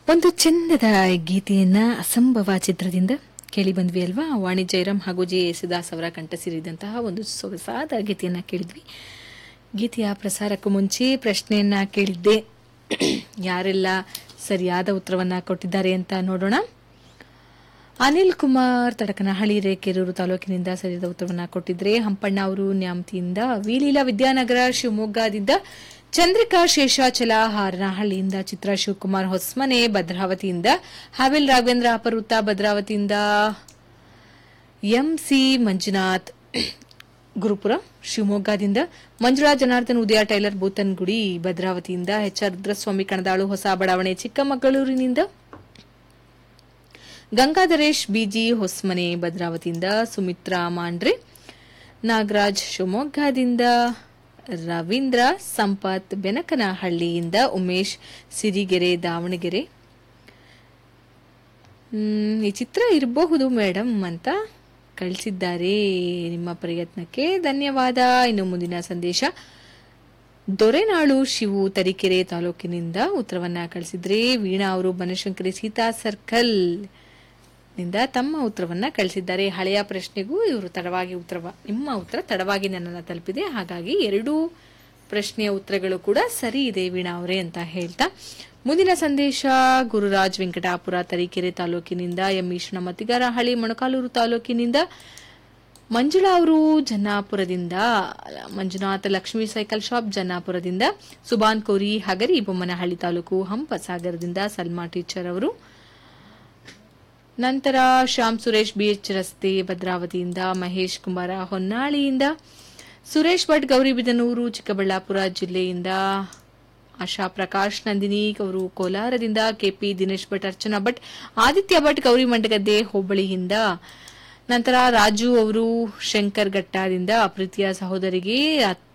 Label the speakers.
Speaker 1: ಒಂದು ಚಂದದ ಗೀತೆಯನ್ನ ಅಸಂಭವ ಚಿತ್ರದಿಂದ ಕೇಳಿ ಬಂದ್ವಿ ಅಲ್ವಾ ವಾಣಿ ಜಯರಾಮ್ ಹಾಗೂ ಜೆ ಯೇಸುದಾಸ್ ಅವರ ಕಂಠ ಸೇರಿದಂತಹ ಒಂದು ಸೊಗಸಾದ ಗೀತೆಯನ್ನ ಕೇಳಿದ್ವಿ ಗೀತೆಯ ಪ್ರಸಾರಕ್ಕೂ ಮುಂಚೆ ಪ್ರಶ್ನೆಯನ್ನ ಕೇಳಿದ್ದೆ ಯಾರೆಲ್ಲ ಸರಿಯಾದ ಉತ್ತರವನ್ನ ಕೊಟ್ಟಿದ್ದಾರೆ ಅಂತ ನೋಡೋಣ ಅನಿಲ್ ಕುಮಾರ್ ತಡಕನಹಳ್ಳಿ ರೇಕೆರೂರು ತಾಲೂಕಿನಿಂದ ಸರಿಯಾದ ಉತ್ತರವನ್ನ ಕೊಟ್ಟಿದ್ರೆ ಹಂಪಣ್ಣ ಅವರು ನ್ಯಾಮತಿಯಿಂದ ವಿಲೀಲಾ ವಿದ್ಯಾನಗರ ಶಿವಮೊಗ್ಗದಿಂದ ಚಂದ್ರಿಕಾ ಶೇಷಾಚಲ ಹಾರನಹಳ್ಳಿಯಿಂದ ಚಿತ್ರ ಶಿವಕುಮಾರ್ ಹೊಸ್ಮನೆ ಭದ್ರಾವತಿಯಿಂದ ಹಾವೇಲ್ ರಾಘವೇಂದ್ರ ಅಪರುತ್ತ ಭದ್ರಾವತಿಯಿಂದ ಎಂಸಿ ಮಂಜುನಾಥ್ ಗುರುಪುರ ಶಿವಮೊಗ್ಗದಿಂದ ಮಂಜುಳಾ ಜನಾರ್ದನ್ ಉದಯ ಟೈಲರ್ ಬೂತನ್ಗುಡಿ ಭದ್ರಾವತಿಯಿಂದ ಎಚ್ ಆರ್ ರುದ್ರಸ್ವಾಮಿ ಕಣದಾಳು ಹೊಸ ಬಡಾವಣೆ ಚಿಕ್ಕಮಗಳೂರಿನಿಂದ ಗಂಗಾಧರೇಶ್ ಬಿಜಿ ಹೊಸ್ಮನೆ ಭದ್ರಾವತಿಯಿಂದ ಸುಮಿತ್ರಾ ಮಾಂಡ್ರೆ ನಾಗರಾಜ್ ಶಿವಮೊಗ್ಗದಿಂದ ರವೀಂದ್ರ ಸಂಪತ್ ಬೆನಕನಹಳ್ಳಿಯಿಂದ ಉಮೇಶ್ ಸಿರಿಗೆರೆ ದಾವಣಗೆರೆ ಮ್, ಈ ಚಿತ್ರ ಇರಬಹುದು ಮೇಡಮ್ ಅಂತ ಕಳಿಸಿದ್ದಾರೆ ನಿಮ್ಮ ಪ್ರಯತ್ನಕ್ಕೆ ಧನ್ಯವಾದ ಇನ್ನು ಮುಂದಿನ ಸಂದೇಶ ದೊರೆನಾಳು ಶಿವು ತರೀಕೆರೆ ತಾಲೂಕಿನಿಂದ ಉತ್ತರವನ್ನ ಕಳಿಸಿದ್ರೆ ವೀಣಾ ಅವರು ಬನಶಂಕರಿ ಸೀತಾ ಸರ್ಕಲ್ ನಿಂದ ತಮ್ಮ ಉತ್ತರವನ್ನ ಕಳಿಸಿದ್ದಾರೆ ಹಳೆಯ ಪ್ರಶ್ನೆಗೂ ಇವರು ತಡವಾಗಿ ಉತ್ತರ ನಿಮ್ಮ ಉತ್ತರ ತಡವಾಗಿ ನನ್ನನ್ನು ತಲುಪಿದೆ ಹಾಗಾಗಿ ಎರಡೂ ಪ್ರಶ್ನೆಯ ಉತ್ತರಗಳು ಕೂಡ ಸರಿ ಇದೆ ವೀಣಾ ಅವರೇ ಅಂತ ಹೇಳ್ತಾ ಮುಂದಿನ ಸಂದೇಶ ಗುರುರಾಜ್ ವೆಂಕಟಾಪುರ ತರೀಕೆರೆ ತಾಲೂಕಿನಿಂದ ಎಂ ಈಶ್ವರ ಮತ್ತಿಗಾರಹಳ್ಳಿ ಮೊಣಕಾಲೂರು ತಾಲೂಕಿನಿಂದ ಮಂಜುಳಾ ಅವರು ಜನ್ನಾಪುರದಿಂದ ಮಂಜುನಾಥ ಲಕ್ಷ್ಮೀ ಸೈಕಲ್ ಶಾಪ್ ಜನ್ನಾಪುರದಿಂದ ಸುಬಾನ್ ಕೋರಿ ಹಗರಿ ಬೊಮ್ಮನಹಳ್ಳಿ ತಾಲೂಕು ಹಂಪಸಾಗರದಿಂದ ಸಲ್ಮಾ ಟೀಚರ್ ಅವರು ನಂತರ ಶ್ಯಾಮ್ ಸುರೇಶ್ ಬಿಎಚ್ ರಸ್ತೆ ಭದ್ರಾವತಿಯಿಂದ ಮಹೇಶ್ ಕುಮಾರ ಹೊನ್ನಾಳಿಯಿಂದ ಸುರೇಶ್ ಭಟ್ ಗೌರಿಬಿದನೂರು ಚಿಕ್ಕಬಳ್ಳಾಪುರ ಜಿಲ್ಲೆಯಿಂದ ಆಶಾ ಪ್ರಕಾಶ್ ನಂದಿನಿ ಅವರು ಕೋಲಾರದಿಂದ ಕೆಪಿ ದಿನೇಶ್ ಭಟ್ ಅರ್ಚನಾ ಭಟ್ ಆದಿತ್ಯ ಭಟ್ ಗೌರಿ ಮಂಡಗದ್ದೆ ಹೋಬಳಿಯಿಂದ ನಂತರ ರಾಜು ಅವರು ಶಂಕರ್ ಘಟ್ಟದಿಂದ ಪ್ರೀತಿಯ ಸಹೋದರಿಗೆ